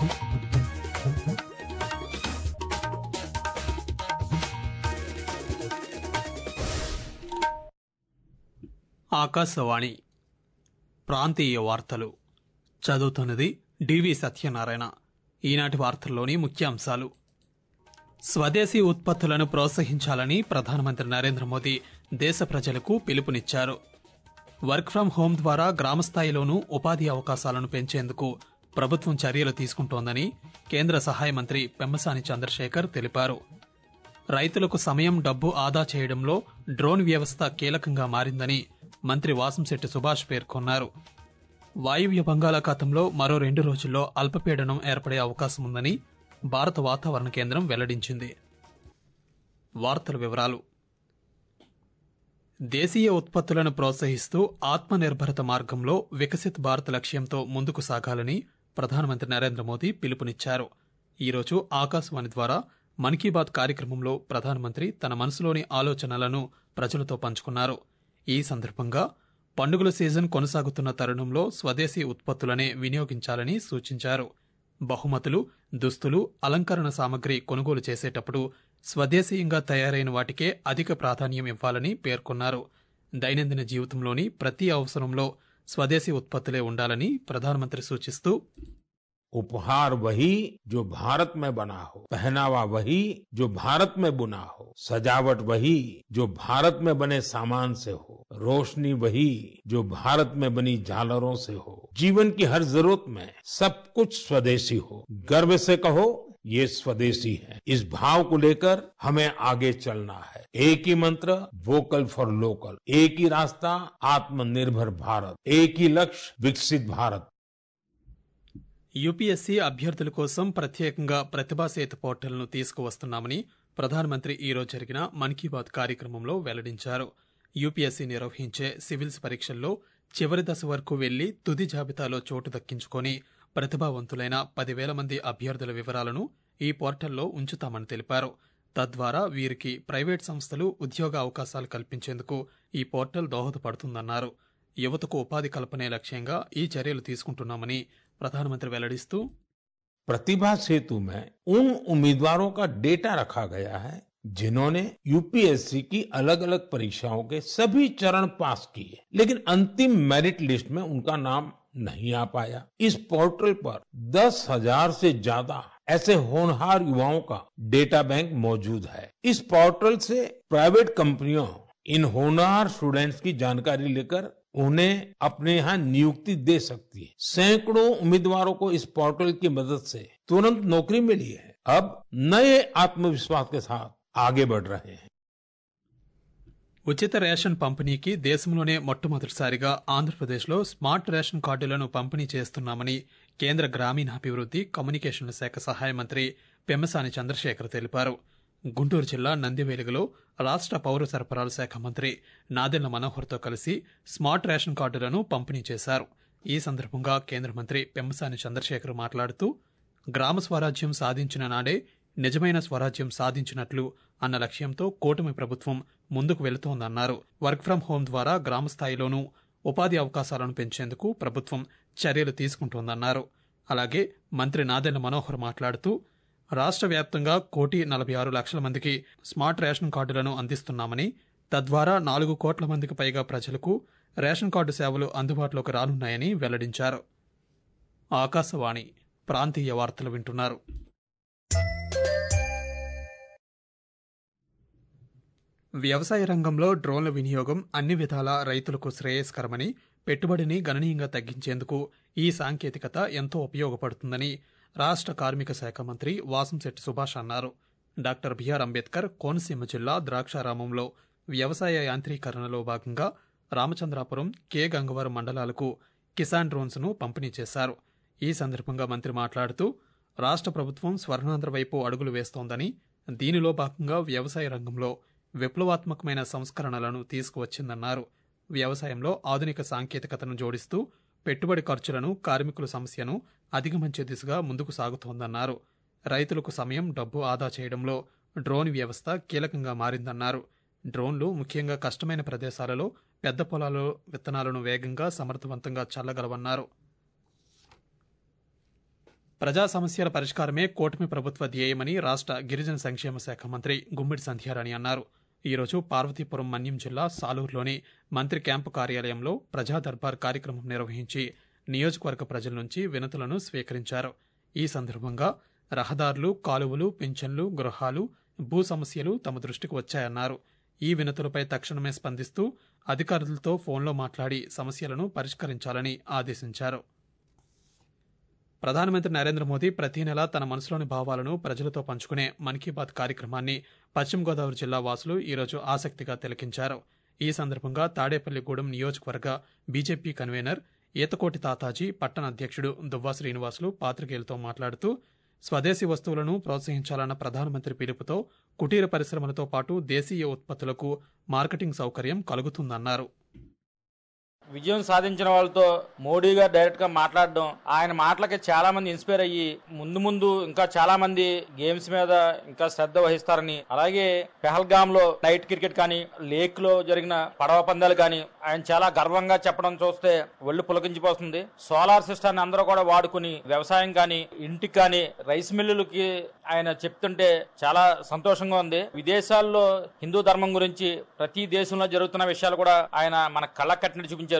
ఆకాశవాణి ప్రాంతీయ వార్తలు చదువుతున్నది డివి సత్యనారాయణ ఈనాటి వార్తల్లోని ముఖ్యాంశాలు స్వదేశీ ఉత్పత్తులను ప్రోత్సహించాలని ప్రధానమంత్రి నరేంద్ర మోదీ దేశ ప్రజలకు పిలుపునిచ్చారు వర్క్ ఫ్రం హోం ద్వారా గ్రామస్థాయిలోనూ ఉపాధి అవకాశాలను పెంచేందుకు ప్రభుత్వం చర్యలు తీసుకుంటోందని కేంద్ర సహాయ మంత్రి పెమ్మసాని చంద్రశేఖర్ తెలిపారు రైతులకు సమయం డబ్బు ఆదా చేయడంలో డ్రోన్ వ్యవస్థ కీలకంగా మారిందని మంత్రి వాసంశెట్టి సుభాష్ పేర్కొన్నారు వాయువ్య బంగాళాఖాతంలో మరో రెండు రోజుల్లో అల్పపీడనం ఏర్పడే అవకాశం ఉందని భారత వాతావరణ కేంద్రం వెల్లడించింది వార్తల వివరాలు దేశీయ ఉత్పత్తులను ప్రోత్సహిస్తూ ఆత్మనిర్భరత మార్గంలో వికసిత్ భారత్ లక్ష్యంతో ముందుకు సాగాలని ప్రధానమంత్రి నరేంద్ర మోదీ పిలుపునిచ్చారు ఈరోజు ఆకాశవాణి ద్వారా మన్ కీ బాత్ కార్యక్రమంలో ప్రధానమంత్రి తన మనసులోని ఆలోచనలను ప్రజలతో పంచుకున్నారు ఈ సందర్భంగా పండుగల సీజన్ కొనసాగుతున్న తరుణంలో స్వదేశీ ఉత్పత్తులనే వినియోగించాలని సూచించారు బహుమతులు దుస్తులు అలంకరణ సామగ్రి కొనుగోలు చేసేటప్పుడు స్వదేశీయంగా తయారైన వాటికే అధిక ప్రాధాన్యం ఇవ్వాలని పేర్కొన్నారు దైనందిన జీవితంలోని ప్రతి అవసరంలో స్వదేశీ ఉత్పత్తులే ఉండాలని ప్రధానమంత్రి సూచిస్తూ उपहार वही जो भारत में बना हो पहनावा वही जो भारत में बुना हो सजावट वही जो भारत में बने सामान से हो रोशनी वही जो भारत में बनी झालरों से हो जीवन की हर जरूरत में सब कुछ स्वदेशी हो गर्व से कहो ये स्वदेशी है इस भाव को लेकर हमें आगे चलना है एक ही मंत्र वोकल फॉर लोकल एक ही रास्ता आत्मनिर्भर भारत एक ही लक्ष्य विकसित भारत యూపీఎస్సీ అభ్యర్థుల కోసం ప్రత్యేకంగా ప్రతిభా సేతు పోర్టల్ను తీసుకువస్తున్నామని ప్రధానమంత్రి ఈరోజు జరిగిన మన్ కీ బాత్ కార్యక్రమంలో వెల్లడించారు యూపీఎస్సీ నిర్వహించే సివిల్స్ పరీక్షల్లో చివరి దశ వరకు వెళ్లి తుది జాబితాలో చోటు దక్కించుకొని ప్రతిభావంతులైన పదివేల మంది అభ్యర్థుల వివరాలను ఈ పోర్టల్లో ఉంచుతామని తెలిపారు తద్వారా వీరికి ప్రైవేట్ సంస్థలు ఉద్యోగ అవకాశాలు కల్పించేందుకు ఈ పోర్టల్ దోహదపడుతుందన్నారు యువతకు ఉపాధి కల్పనే లక్ష్యంగా ఈ చర్యలు తీసుకుంటున్నామని ప్రధానమంత్రి వెల్లడిస్తూ प्रतिभा सेतु में उन उम्मीदवारों का डेटा रखा गया है जिन्होंने यूपीएससी की अलग अलग परीक्षाओं के सभी चरण पास किए लेकिन अंतिम मेरिट लिस्ट में उनका नाम नहीं आ पाया इस पोर्टल पर दस हजार से ज्यादा ऐसे होनहार युवाओं का डेटा बैंक मौजूद है इस पोर्टल से प्राइवेट कंपनियों इन होनहार स्टूडेंट्स की जानकारी लेकर उन्हें अपने यहाँ नियुक्ति दे सकती है सैकड़ों उम्मीदवारों को इस पोर्टल की मदद से तुरंत नौकरी मिली है अब नए आत्मविश्वास के साथ आगे बढ़ रहे हैं ఉచిత రేషన్ పంపిణీకి దేశంలోనే మొట్టమొదటిసారిగా ఆంధ్రప్రదేశ్లో స్మార్ట్ రేషన్ కార్డులను పంపిణీ చేస్తున్నామని కేంద్ర గ్రామీణాభివృద్ధి కమ్యూనికేషన్ల శాఖ సహాయ మంత్రి పెమ్మసాని చంద్రశేఖర్ తెలిపారు గుంటూరు జిల్లా నందివేలుగులో రాష్ట్ర పౌర సరఫరాల శాఖ మంత్రి నాదెళ్ల మనోహర్తో కలిసి స్మార్ట్ రేషన్ కార్డులను పంపిణీ చేశారు ఈ సందర్భంగా కేంద్ర మంత్రి పెమ్మసాని చంద్రశేఖర్ మాట్లాడుతూ గ్రామ స్వరాజ్యం సాధించిన నాడే నిజమైన స్వరాజ్యం సాధించినట్లు అన్న లక్ష్యంతో కూటమి ప్రభుత్వం ముందుకు వెళుతోందన్నారు వర్క్ ఫ్రం హోం ద్వారా గ్రామ స్థాయిలోనూ ఉపాధి అవకాశాలను పెంచేందుకు ప్రభుత్వం చర్యలు తీసుకుంటోందన్నారు అలాగే మంత్రి నాదెళ్ల మనోహర్ మాట్లాడుతూ రాష్ట్ర వ్యాప్తంగా కోటి నలభై ఆరు లక్షల మందికి స్మార్ట్ రేషన్ కార్డులను అందిస్తున్నామని తద్వారా నాలుగు కోట్ల మందికి పైగా ప్రజలకు రేషన్ కార్డు సేవలు అందుబాటులోకి రానున్నాయని వెల్లడించారు ఆకాశవాణి ప్రాంతీయ వార్తలు వింటున్నారు వ్యవసాయ రంగంలో డ్రోన్ల వినియోగం అన్ని విధాలా రైతులకు శ్రేయస్కరమని పెట్టుబడిని గణనీయంగా తగ్గించేందుకు ఈ సాంకేతికత ఎంతో ఉపయోగపడుతుందని రాష్ట్ర కార్మిక శాఖ మంత్రి వాసంశెట్టి సుభాష్ అన్నారు డాక్టర్ బిఆర్ అంబేద్కర్ కోనసీమ జిల్లా ద్రాక్షారామంలో వ్యవసాయ యాంత్రీకరణలో భాగంగా రామచంద్రాపురం కె గంగవరం మండలాలకు కిసాన్ డ్రోన్స్ ను పంపిణీ చేశారు ఈ సందర్భంగా మంత్రి మాట్లాడుతూ రాష్ట్ర ప్రభుత్వం స్వర్ణాంధ్ర వైపు అడుగులు వేస్తోందని దీనిలో భాగంగా వ్యవసాయ రంగంలో విప్లవాత్మకమైన సంస్కరణలను తీసుకువచ్చిందన్నారు వ్యవసాయంలో ఆధునిక సాంకేతికతను జోడిస్తూ పెట్టుబడి ఖర్చులను కార్మికుల సమస్యను అధిగమించే దిశగా ముందుకు సాగుతోందన్నారు రైతులకు సమయం డబ్బు ఆదా చేయడంలో డ్రోన్ వ్యవస్థ కీలకంగా మారిందన్నారు డ్రోన్లు ముఖ్యంగా కష్టమైన ప్రదేశాలలో పెద్ద పొలాల్లో విత్తనాలను వేగంగా సమర్థవంతంగా చల్లగలవన్నారు ప్రజా సమస్యల పరిష్కారమే కూటమి ప్రభుత్వ ధ్యేయమని రాష్ట్ర గిరిజన సంక్షేమ శాఖ మంత్రి గుమ్మిడి సంధ్యారాణి అన్నారు ఈరోజు పార్వతీపురం మన్యం జిల్లా సాలూరులోని మంత్రి క్యాంపు కార్యాలయంలో ప్రజా దర్బార్ కార్యక్రమం నిర్వహించి నియోజకవర్గ ప్రజల నుంచి వినతులను స్వీకరించారు ఈ సందర్భంగా రహదారులు కాలువలు పింఛన్లు గృహాలు భూ సమస్యలు తమ దృష్టికి వచ్చాయన్నారు ఈ వినతులపై తక్షణమే స్పందిస్తూ అధికారులతో ఫోన్లో మాట్లాడి సమస్యలను పరిష్కరించాలని ఆదేశించారు ప్రధానమంత్రి నరేంద్ర మోదీ ప్రతి నెల తన మనసులోని భావాలను ప్రజలతో పంచుకునే మన్ కీ బాత్ కార్యక్రమాన్ని పశ్చిమ గోదావరి జిల్లా వాసులు ఈరోజు ఆసక్తిగా తిలకించారు ఈ సందర్భంగా తాడేపల్లిగూడెం నియోజకవర్గ బీజేపీ కన్వీనర్ ఈతకోటి తాతాజీ పట్టణ అధ్యక్షుడు దువ్వా శ్రీనివాసులు పాత్రికేయులతో మాట్లాడుతూ స్వదేశీ వస్తువులను ప్రోత్సహించాలన్న ప్రధానమంత్రి పిలుపుతో కుటీర పరిశ్రమలతో పాటు దేశీయ ఉత్పత్తులకు మార్కెటింగ్ సౌకర్యం కలుగుతుందన్నారు విజయం సాధించిన వాళ్ళతో మోడీ గారు డైరెక్ట్ గా మాట్లాడడం ఆయన మాటలకి చాలా మంది ఇన్స్పైర్ అయ్యి ముందు ముందు ఇంకా చాలా మంది గేమ్స్ మీద ఇంకా శ్రద్ధ వహిస్తారని అలాగే పెహల్గామ్ లో నైట్ క్రికెట్ కానీ లేక్ లో జరిగిన పడవ పందాలు కానీ ఆయన చాలా గర్వంగా చెప్పడం చూస్తే ఒళ్ళు పులకించిపోతుంది సోలార్ సిస్టాన్ని అందరూ కూడా వాడుకుని వ్యవసాయం కానీ ఇంటికి కానీ రైస్ మిల్లులకి ఆయన చెప్తుంటే చాలా సంతోషంగా ఉంది విదేశాల్లో హిందూ ధర్మం గురించి ప్రతి దేశంలో జరుగుతున్న విషయాలు కూడా ఆయన మన కళ్ళ కట్టినట్టు చూపించారు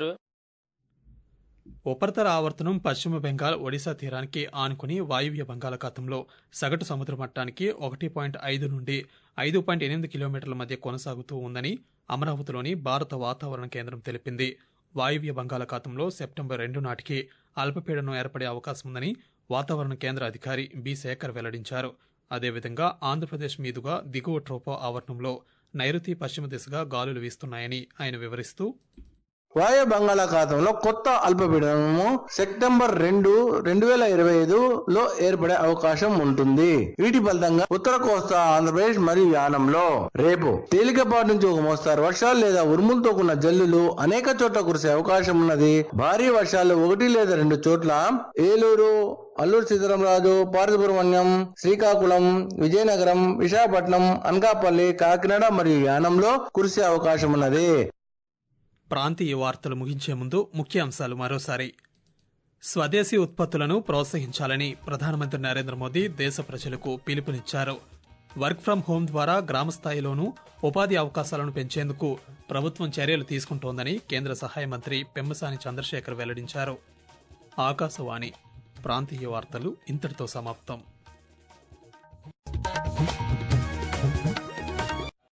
ఉపరితల ఆవర్తనం పశ్చిమ బెంగాల్ ఒడిశా తీరానికి ఆనుకుని వాయువ్య బంగాళాఖాతంలో సగటు సముద్ర మట్టానికి ఒకటి పాయింట్ ఐదు నుండి ఐదు పాయింట్ ఎనిమిది కిలోమీటర్ల మధ్య కొనసాగుతూ ఉందని అమరావతిలోని భారత వాతావరణ కేంద్రం తెలిపింది వాయువ్య బంగాళాఖాతంలో సెప్టెంబర్ రెండు నాటికి అల్పపీడనం ఏర్పడే అవకాశం ఉందని వాతావరణ కేంద్ర అధికారి బి శేఖర్ వెల్లడించారు అదేవిధంగా ఆంధ్రప్రదేశ్ మీదుగా దిగువ ట్రోపో ఆవరణంలో నైరుతి పశ్చిమ దిశగా గాలులు వీస్తున్నాయని ఆయన వివరిస్తూ వాయు బంగాళాఖాతంలో కొత్త అల్పపీడనము సెప్టెంబర్ రెండు రెండు వేల ఇరవై ఐదు లో ఏర్పడే అవకాశం ఉంటుంది వీటి ఫలితంగా ఉత్తర కోస్తా ఆంధ్రప్రదేశ్ మరియు యానంలో రేపు తేలికపాటి నుంచి ఒక మోస్తారు వర్షాలు లేదా ఉరుములతో కూడిన జల్లులు అనేక చోట్ల కురిసే అవకాశం ఉన్నది భారీ వర్షాలు ఒకటి లేదా రెండు చోట్ల ఏలూరు అల్లూరు సీతారామరాజు పార్వతీపురమణ్యం శ్రీకాకుళం విజయనగరం విశాఖపట్నం అనకాపల్లి కాకినాడ మరియు యానంలో కురిసే అవకాశం ఉన్నది ప్రాంతీయ వార్తలు ముగించే ముందు ముఖ్య అంశాలు మరోసారి స్వదేశీ ఉత్పత్తులను ప్రోత్సహించాలని ప్రధానమంత్రి నరేంద్ర మోదీ దేశ ప్రజలకు పిలుపునిచ్చారు వర్క్ ఫ్రం హోం ద్వారా గ్రామ స్థాయిలోనూ ఉపాధి అవకాశాలను పెంచేందుకు ప్రభుత్వం చర్యలు తీసుకుంటోందని కేంద్ర సహాయ మంత్రి పెమ్మసాని చంద్రశేఖర్ వెల్లడించారు ఆకాశవాణి ప్రాంతీయ వార్తలు ఇంతటితో సమాప్తం